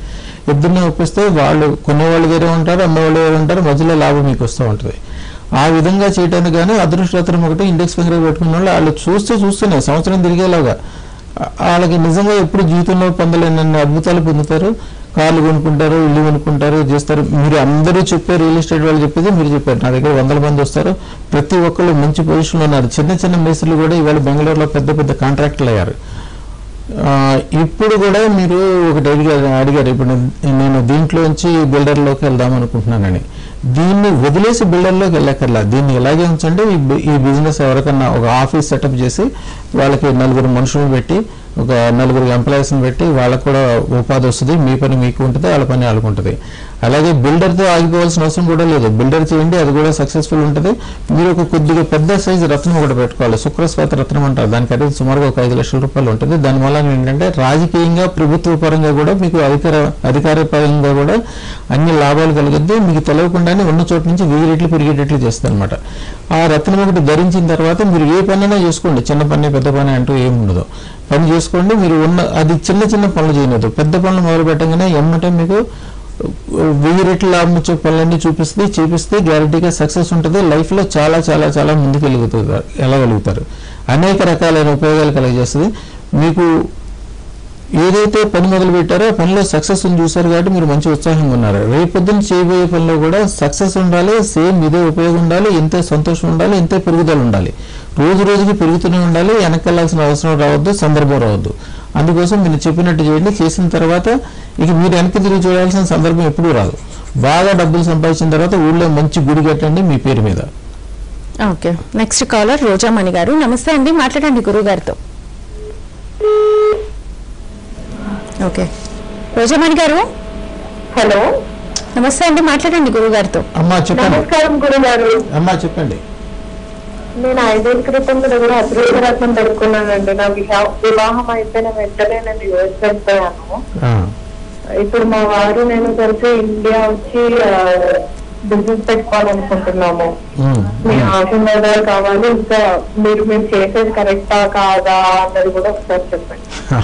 పొద్దున్నే ఒప్పిస్తే వాళ్ళు కొనేవాళ్ళు వేరే ఉంటారు అమ్మేవాళ్ళు వేరే ఉంటారు మధ్యలో లాభం మీకు వస్తూ ఉంటుంది ఆ విధంగా చేయడానికి కానీ అదృష్టరత్నం ఒకటి ఇండెక్స్ ఫింగర్ పెట్టుకున్న వాళ్ళు వాళ్ళు చూస్తే చూస్తూనే సంవత్సరం తిరిగేలాగా ఆ- వాళ్ళకి నిజంగా ఎప్పుడు జీవితంలో పొందలేనన్ని అద్భుతాలు పొందుతారు కార్లు కొనుక్కుంటారు ఇల్లు కొనుక్కుంటారు చేస్తారు మీరు అందరూ చెప్పే రియల్ ఎస్టేట్ వాళ్ళు చెప్పేది మీరు చెప్పారు నా దగ్గర వందల మంది వస్తారు ప్రతి ఒక్కళ్ళు మంచి పొజిషన్లో ఉన్నారు చిన్న చిన్న మేస్త్రులు కూడా ఇవాళ బెంగళూరులో పెద్ద పెద్ద కాంట్రాక్టులు అయ్యారు ఆ, ఇప్పుడు కూడా మీరు ఒకటి అడిగారు అడిగారు ఇప్పుడు నేను- నేను దీంట్లోంచి బిల్డర్లోకి వెళ్దాం అనుకుంటున్నానని దీన్ని వదిలేసి బిల్డర్లోకి వెళ్ళక్కర్లా దీన్ని ఎలాగే ఉంచండి ఈ బి- ఈ బిజినెస్ ఎవరికన్నా ఒక ఆఫీస్ సెటప్ చేసి వాళ్ళకి నలుగురు మనుషులను పెట్టి ఒక నలుగురు ఎంప్లాయీస్ని పెట్టి వాళ్ళకు కూడా ఉపాధి వస్తుంది మీ పని మీకు ఉంటుంది వాళ్ళ పని వాళ్ళకు ఉంటుంది అలాగే బిల్డర్తో ఆగిపోవాల్సిన అవసరం కూడా లేదు బిల్డర్ చేయండి అది కూడా సక్సెస్ఫుల్ ఉంటుంది మీరు ఒక కొద్దిగా పెద్ద సైజు రత్నం ఒకటి పెట్టుకోవాలి శుక్రస్వాత రత్నం అంటారు దానికి ఖరీదు సుమారుగా ఒక ఐదు లక్షల రూపాయలు ఉంటుంది దానివల్ల ఏంటంటే రాజకీయంగా ప్రభుత్వ పరంగా కూడా మీకు అధికార అధికార పరంగా కూడా అన్ని లాభాలు కలుగుద్ది మీకు తెలియకుండానే ఉన్న చోట నుంచి వెయ్యి రెట్లు పెరిగేటట్లు చేస్తుంది అనమాట ఆ రత్నం ఒకటి ధరించిన తర్వాత మీరు ఏ పనైనా చేసుకోండి చిన్న పని పెద్ద పని అంటూ ఏమి ఉండదు పని చేసుకోండి మీరు ఉన్న అది చిన్న చిన్న పనులు చేయలేదు పెద్ద పనులు మొదలు పెట్టగానే ఎమ్మటే మీకు వెయ్యి రెట్ల లాభం వచ్చే పనులన్నీ చూపిస్తే చూపిస్తే గ్యారంటీగా సక్సెస్ ఉంటుంది లైఫ్లో చాలా చాలా చాలా ముందుకు వెళ్ళగలుగుతారు వెళ్ళగలుగుతారు అనేక రకాలైన ఉపయోగాలు కలగజేస్తుంది మీకు ఏదైతే పని మొదలు పెట్టారో ఆ పనిలో సక్సెస్ చూశారు కాబట్టి మీరు మంచి ఉత్సాహంగా ఉన్నారు రేపొద్దున చేయబోయే పనిలో కూడా సక్సెస్ ఉండాలి సేమ్ ఇదే ఉపయోగం ఉండాలి ఇంతే సంతోషం ఉండాలి ఇంతే పెరుగుదల ఉండాలి రోజు రోజుకి పెరుగుతూనే ఉండాలి వెనకెళ్లాల్సిన అవసరం రావద్దు సందర్భం రావద్దు అందుకోసం మీరు చెప్పినట్టు చేయండి చేసిన తర్వాత ఇక మీరు వెనక్కి తిరిగి చూడాల్సిన సందర్భం ఎప్పుడూ రాదు బాగా డబ్బులు సంపాదించిన తర్వాత ఊళ్ళో మంచి గుడి కట్టండి మీ పేరు మీద ఓకే నెక్స్ట్ కాలర్ రోజామణి గారు నమస్తే అండి మాట్లాడండి గురువు గారితో ఓకే రోజామణి గారు హలో నమస్తే అండి మాట్లాడండి గురువు గారితో అమ్మా చెప్పండి నమస్కారం గురుగారు అమ్మా చెప్పండి నేను ఐదేళ్ళ క్రితం కూడా కూడా అదృష్టరత్నం పెట్టుకున్నానండి నా విహా- వివాహం అయిపోయిన వెంటనే నేను యుఎస్ వెళ్ళిపోయాను ఆ, ఇప్పుడు మా వారు నేను కలిసి ఇండియా వచ్చి బిజినెస్ పెట్టుకోవాలనుకుంటున్నాము ఉమ్, మీ ఆశీర్వాదాలు కావాలి ఇంకా మీరు మీరు చేసేది కరెక్టా కాదా అన్నది కూడా ఒకసారి చెప్పండి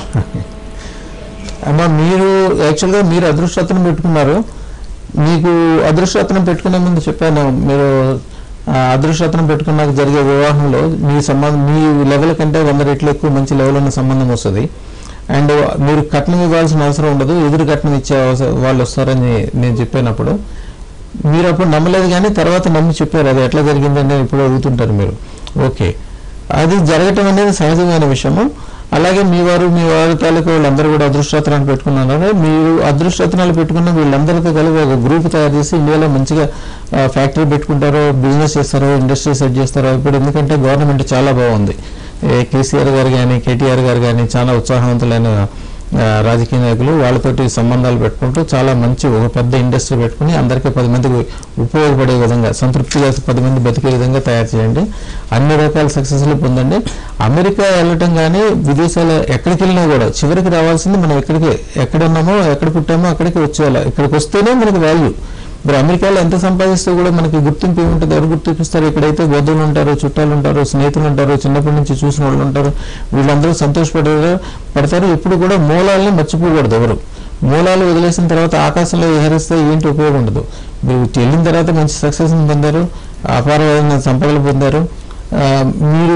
అమ్మా మీరు యాక్చువల్గా మీరు అదృష్టరత్నం పెట్టుకున్నారు మీకు అదృష్టరత్నం పెట్టుకునే ముందు చెప్పాను మీరు ఆ, అదృష్టరత్నం పెట్టుకున్నాక జరిగే వివాహంలో మీ సంబంధం మీ లెవెల్ కంటే వంద రెట్లు ఎక్కువ మంచి లెవెల్ ఉన్న సంబంధం వస్తుంది అండ్ మీరు కట్నం ఇవ్వాల్సిన అవసరం ఉండదు ఎదురు కట్నం ఇచ్చే అవస- వాళ్ళు వస్తారని నేను చెప్పినప్పుడు మీరు అప్పుడు నమ్మలేదు కానీ తర్వాత నమ్మి చెప్పారు అది ఎట్లా జరిగిందని ఇప్పుడు అడుగుతుంటారు మీరు ఓకే అది జరగటం అనేది సహజమైన విషయము అలాగే మీ వారు మీ వారి తాలూకు వాళ్ళందరూ కూడా అదృష్టరత్నాలు పెట్టుకున్నారు మీరు అదృష్టరత్నాలు పెట్టుకున్న వీళ్ళందరితో కలిపి ఒక గ్రూప్ తయారు చేసి ఇండియాలో మంచిగా ఫ్యాక్టరీ పెట్టుకుంటారో బిజినెస్ చేస్తారో ఇండస్ట్రీ సెట్ చేస్తారో ఇప్పుడు ఎందుకంటే గవర్నమెంట్ చాలా బాగుంది ఏ కేసీఆర్ గారు కానీ కేటీఆర్ గారు కానీ చాలా ఉత్సాహవంతులైన ఆ, రాజకీయ నాయకులు వాళ్ళతోటి సంబంధాలు పెట్టుకుంటూ చాలా మంచి ఒక పెద్ద ఇండస్ట్రీ పెట్టుకుని అందరికీ పది మందికి ఉపయోగపడే విధంగా సంతృప్తిగా పది మంది బతికే విధంగా తయారు చేయండి అన్ని రకాల సక్సెస్లు పొందండి అమెరికా వెళ్ళటం కానీ విదేశాలు ఎక్కడికి వెళ్ళినా కూడా చివరికి రావాల్సింది మనం ఎక్కడికి ఎక్కడ ఉన్నామో ఎక్కడ పుట్టామో అక్కడికి వచ్చేయాలి ఇక్కడికి వస్తేనే మనకి వాల్యూ ఇప్పుడు అమెరికాలో ఎంత సంపాదిస్తే కూడా మనకి గుర్తింపు ఏముంటుంది ఎవరు గుర్తిపిస్తారు ఇక్కడైతే బంధువులు ఉంటారు చుట్టాలు ఉంటారు స్నేహితులు ఉంటారు చిన్నప్పటి నుంచి చూసిన వాళ్ళు ఉంటారు వీళ్ళందరూ సంతోషపడే పడతారు ఎప్పుడు కూడా మూలాలని మర్చిపోకూడదు ఎవరు మూలాలు వదిలేసిన తర్వాత ఆకాశంలో విహరిస్తే ఏంటి ఉపయోగం ఉండదు మీరు వెళ్ళిన తర్వాత మంచి సక్సెస్ పొందారు అపారమైన సంపదలు పొందారు ఆ, మీరు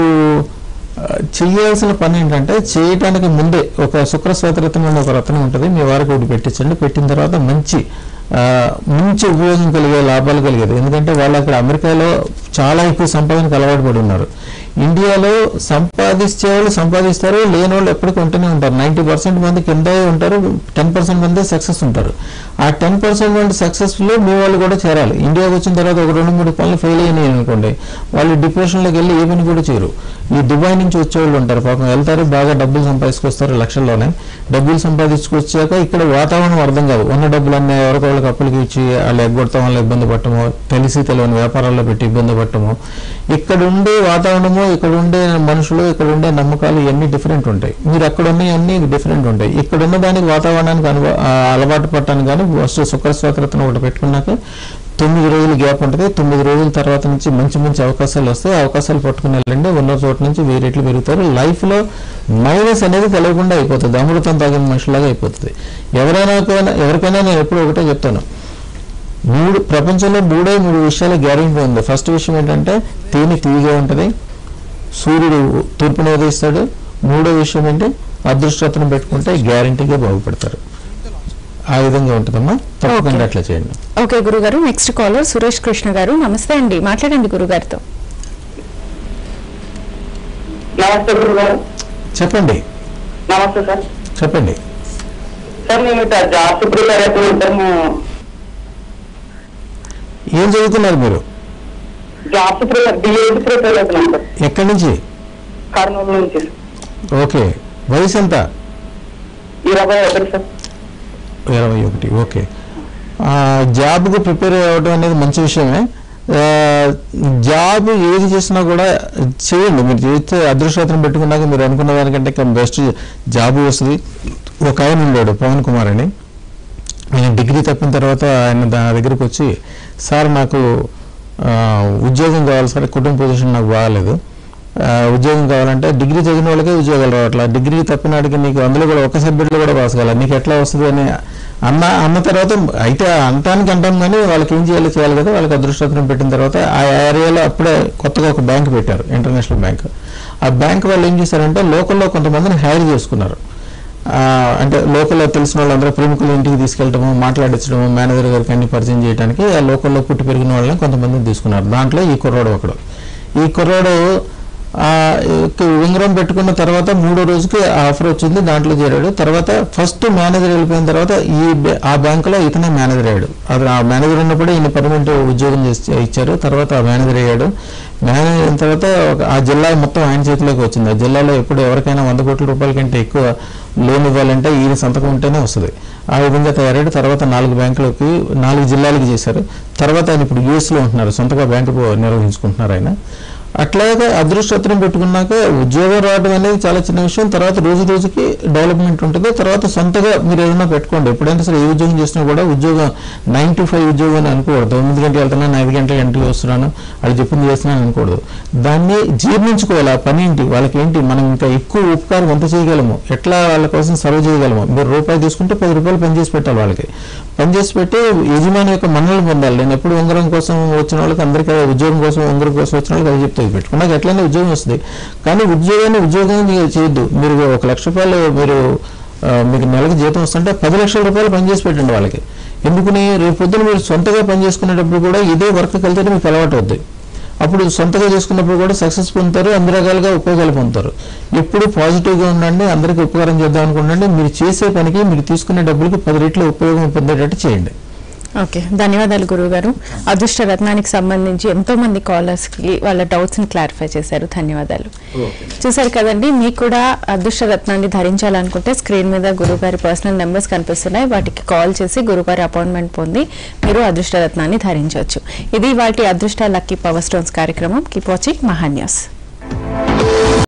ఆ, చేయాల్సిన పని ఏంటంటే చేయటానికి ముందే ఒక శుక్ర శ్వేతరత్నం అనే ఒక రత్నం ఉంటుంది మీ వారికి ఒకటి పెట్టించండి పెట్టిన తర్వాత మంచి ఆ, మంచి ఉపయోగం కలిగే లాభాలు కలిగేది ఎందుకంటే వాళ్ళు అక్కడ అమెరికాలో చాలా ఎక్కువ సంపాదనకు అలవాటు పడి ఉన్నారు ఇండియాలో సంపాదించే వాళ్ళు సంపాదిస్తారు లేని వాళ్ళు ఎప్పటికీ ఉంటూనే ఉంటారు నైంటీ పర్సెంట్ మంది కింద ఉంటారు టెన్ పర్సెంట్ మంది సక్సెస్ ఉంటారు ఆ టెన్ పర్సెంట్ మంది సక్సెస్లో మీ వాళ్ళు కూడా చేరాలి ఇండియాకి వచ్చిన తర్వాత ఒక రెండు మూడు పనులు ఫెయిల్ అయినాయి అనుకోండి వాళ్ళు డిప్రెషన్లోకి వెళ్ళి ఏ పని కూడా చేయరు ఈ దుబాయ్ నుంచి వచ్చేవాళ్ళు ఉంటారు పాపం వెళ్తారు బాగా డబ్బులు సంపాదించుకొస్తారు లక్షల్లోనే డబ్బులు సంపాదించుకొచ్చాక ఇక్కడ వాతావరణం అర్థం కాదు ఉన్న డబ్బులన్నీ ఎవరికి వాళ్ళకి అప్పులకి ఇచ్చి వాళ్ళు ఎగ్గొడతాం వల్ల ఇబ్బంది పడటమో తెలిసి తెలియని వ్యాపారాల్లో పెట్టి ఇబ్బంది పడటం బతకటము ఇక్కడ ఉండే వాతావరణము ఇక్కడ ఉండే మనుషులు ఇక్కడ ఉండే నమ్మకాలు ఇవన్నీ డిఫరెంట్ ఉంటాయి మీరు అక్కడ ఉన్నవన్నీ డిఫరెంట్ ఉంటాయి ఇక్కడ ఉన్న దానికి వాతావరణానికి అనుభవ ఆ, అలవాటు పట్టాను కానీ ఫస్ట్ శుక్ర స్వాకృతను ఒకటి పెట్టుకున్నాక తొమ్మిది రోజులు గ్యాప్ ఉంటుంది తొమ్మిది రోజుల తర్వాత నుంచి మంచి మంచి అవకాశాలు వస్తాయి అవకాశాలు పట్టుకుని వెళ్ళండి ఉన్న చోట నుంచి వెయ్యి రెట్లు పెరుగుతారు లైఫ్ లో మైనస్ అనేది తెలియకుండా అయిపోతుంది అమృతం తాగిన మనుషులాగా అయిపోతుంది ఎవరైనా కూడా- ఎవరికైనా నేను ఎప్పుడు ఒకటే చెప్తాను మూడు ప్రపంచంలో మూడే మూడు విషయాల గ్యారెంటీ ఉంది ఫస్ట్ విషయం ఏంటంటే తేనె తీయగా ఉంటుంది సూర్యుడు తూర్పున ఉదయిస్తాడు మూడో విషయం ఏంటి అదృష్టతను పెట్టుకుంటే గ్యారంటీగా బాగుపడతారు ఆ విధంగా ఉంటుందమ్మా తప్పకుండా అట్లా చేయండి ఓకే గురుగారు నెక్స్ట్ కాలర్ సురేష్ కృష్ణ గారు నమస్తే అండి మాట్లాడండి గురుగారితో నమస్తే గురు గారు చెప్పండి నమస్తే సార్ చెప్పండి సార్ మేము ఇట్లా జాబ్స్ ప్రిపేర్ అయితే ఉంటాము ఏం చదువుతున్నారు మీరు జాబ్స్ ప్రిపేర్ డిఎడ్ ప్రిపేర్ అవుతున్నాం సార్ ఎక్కడి నుంచి కర్నూలు నుంచి ఓకే వయసు ఎంత ఇరవై ఒకటి సార్ ఇరవై ఒకటి ఓకే ఆ, జాబ్కు ప్రిపేర్ అవ్వడం అనేది మంచి విషయమే ఆ, జాబ్ ఏది చేసినా కూడా చేయండి మీరు చేస్తే అదృష్టం పెట్టుకున్నాక మీరు అనుకున్న దానికంటే ఇంకా బెస్ట్ జాబ్ వస్తుంది ఒక ఆయన ఉన్నాడు పవన్ కుమార్ అని ఆయన డిగ్రీ తప్పిన తర్వాత ఆయన నా దగ్గరికి వచ్చి సార్ నాకు ఆ, ఉద్యోగం కావాలి సార్ కుటుంబ పొజిషన్ నాకు బాగాలేదు ఆ, ఉద్యోగం కావాలంటే డిగ్రీ చదివిన వాళ్ళకే ఉద్యోగాలు రావట్లా డిగ్రీ తప్పినాడికి నీకు అందులో కూడా ఒక సబ్జెక్టులో కూడా పాస్ కావాలి నీకు ఎట్లా వస్తుంది అని అన్న అన్న తర్వాత అయితే అంటానికి అంటాను కానీ వాళ్ళకి ఏం చేయాలో చేయాలి కదా వాళ్ళకి అదృష్టం పెట్టిన తర్వాత ఆ ఏరియాలో అప్పుడే కొత్తగా ఒక బ్యాంక్ పెట్టారు ఇంటర్నేషనల్ బ్యాంక్ ఆ బ్యాంక్ వాళ్ళు ఏం చేశారంటే లోకల్లో కొంతమందిని హైర్ చేసుకున్నారు ఆ, అంటే లోకల్లో తెలిసిన వాళ్ళందరూ ప్రముఖులు ఇంటికి తీసుకెళ్ళటము మాట్లాడించడము మేనేజర్ గారికి అన్ని పరిచయం చేయడానికి ఆ లోకల్లో పుట్టి పెరిగిన వాళ్ళని కొంతమందిని తీసుకున్నారు దాంట్లో ఈ కుర్రాడు ఒకడు ఈ కుర్రాడు ఆ, ఇక ఉంగరం పెట్టుకున్న తర్వాత మూడో రోజుకి ఆఫర్ వచ్చింది దాంట్లో చేరాడు తర్వాత ఫస్ట్ మేనేజర్ వెళ్ళిపోయిన తర్వాత ఈ బ్యా- ఆ బ్యాంకులో ఇతనే మేనేజర్ అయ్యాడు అది ఆ మేనేజర్ ఉన్నప్పుడు ఈయన పర్మనెంట్ ఉద్యోగం చేసి ఇచ్చారు తర్వాత ఆ మేనేజర్ అయ్యాడు మేనేజర్ అయిన తర్వాత ఒక- ఆ జిల్లా మొత్తం ఆయన చేతిలోకి వచ్చింది ఆ జిల్లాలో ఎప్పుడు ఎవరికైనా వంద కోట్ల రూపాయల కంటే ఎక్కువ లోన్ ఇవ్వాలంటే ఈయన సంతకం ఉంటేనే వస్తుంది ఆ విధంగా తయారయ్యాడు తర్వాత నాలుగు బ్యాంకులకి నాలుగు జిల్లాలకు చేశారు తర్వాత ఆయన ఇప్పుడు US లో ఉంటున్నారు సొంతగా బ్యాంకు నిర్వహించుకుంటున్నారు ఆయన అట్లాగే అదృష్టత్రం పెట్టుకున్నాక ఉద్యోగం రావడం అనేది చాలా చిన్న విషయం తర్వాత రోజు రోజుకి డెవలప్మెంట్ ఉంటుంది తర్వాత సొంతగా మీరు ఏదైనా పెట్టుకోండి ఎప్పుడైనా సరే ఏ ఉద్యోగం చేసినా కూడా ఉద్యోగం నైన్ టు ఫైవ్ ఉద్యోగం అని అనుకోకూడదు తొమ్మిది గంటలు వెళ్తున్నాను ఐదు గంటల ఇంటికి వస్తున్నాను అది చెప్పింది చేస్తున్నాను అనుకోకూడదు దాన్ని జీర్ణించుకోవాలి ఆ పని ఏంటి వాళ్ళకి ఏంటి మనం ఇంకా ఎక్కువ ఉపకారం ఎంత చేయగలము ఎట్లా వాళ్ళ కోసం సర్వ్ చేయగలము మీరు రూపాయి తీసుకుంటే పది రూపాయలు పని చేసి పెట్టాలి వాళ్ళకి పని చేసి పెట్టి యజమాని యొక్క మన్నలు పొందాలి నేను ఎప్పుడు ఉంగరం కోసం వచ్చిన వాళ్ళకి అందరికీ అదే ఉద్యోగం కోసం ఉంగరం కోసం వచ్చిన వాళ్ళకి అది చెప్తే పెట్టుకున్నాక ఎట్లయినా ఉద్యోగం వస్తుంది కానీ ఉద్యోగాన్ని ఉద్యోగం చేయొద్దు మీరు ఒక లక్ష రూపాయలు మీరు ఆ, మీకు నెలకు జీతం వస్తుంటే పది లక్షల రూపాయలు పని చేసి పెట్టండి వాళ్ళకి ఎందుకని రేపు పొద్దున మీరు సొంతగా పని చేసుకునేటప్పుడు కూడా ఇదే వర్క్ వెళ్తే మీకు అలవాటు అవుద్ది అప్పుడు సొంతగా చేసుకున్నప్పుడు కూడా సక్సెస్ పొందుతారు అన్ని రకాలుగా ఉపయోగాలు పొందుతారు ఎప్పుడు పాజిటివ్గా ఉండండి అందరికీ ఉపకారం చేద్దాం అనుకుండండి మీరు చేసే పనికి మీరు తీసుకునే డబ్బులకి పది రెట్లు ఉపయోగం పొందేటట్టు చేయండి ఓకే ధన్యవాదాలు గురువు గారు అదృష్ట రత్నానికి సంబంధించి ఎంతో మంది కాలర్స్ కి వాళ్ళ డౌట్స్ ని క్లారిఫై చేశారు ధన్యవాదాలు చూసారు కదండి మీకు కూడా అదృష్ట రత్నాన్ని ధరించాలనుకుంటే స్క్రీన్ మీద గురువు గారి పర్సనల్ నెంబర్స్ కనిపిస్తున్నాయి వాటికి కాల్ చేసి గురువు గారి అపాయింట్మెంట్ పొంది మీరు అదృష్ట రత్నాన్ని ధరించవచ్చు ఇది వాటి అదృష్ట లక్కీ పవర్ స్టోన్స్ కార్యక్రమం కీప్ వాచింగ్ మహాన్యాస్